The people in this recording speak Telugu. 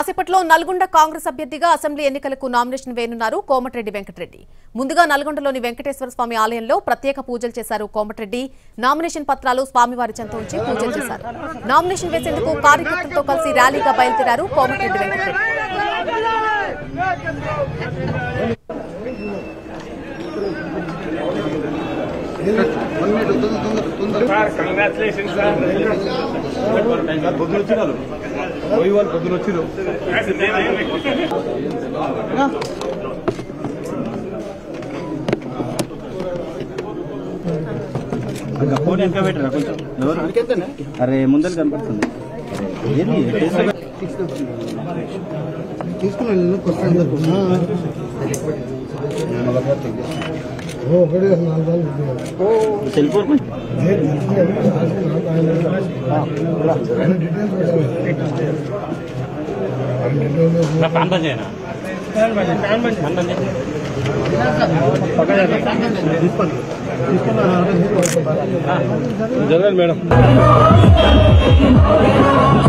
కాసేపట్లో నల్గొండ కాంగ్రెస్ అభ్యర్థిగా అసెంబ్లీ ఎన్నికలకు నామినేషన్ వేయనున్నారు కోమటిరెడ్డి వెంకటరెడ్డి ముందుగా నల్గొండలోని వెంకటేశ్వర స్వామి ఆలయంలో ప్రత్యేక పూజలు చేశారు కోమటిరెడ్డి నామినేషన్ పత్రాలు స్వామివారి చెంత ఉంచి పూజలు చేశారు నామినేషన్ వేసేందుకు కార్యకర్తలతో కలిసి ర్యాలీగా బయలుదేరారు Komatireddy Venkatreddy sir congratulation sir పొద్దున వచ్చినారు పోయి వాళ్ళు పొద్దున వచ్చిరు ఫోన్ వెనక పెట్టరా కొంచెం ఎవరు అరే ముందర కనపడుతుంది ఏంది తీసుకున్నాను నిన్ను కొస్తాను ఒకటి నాలుగు సెల్ ఫోన్ ఫ్యాన్ బంద్ చేయనా ఫ్యాన్ బంద్ చేయి. జరగాలి మేడం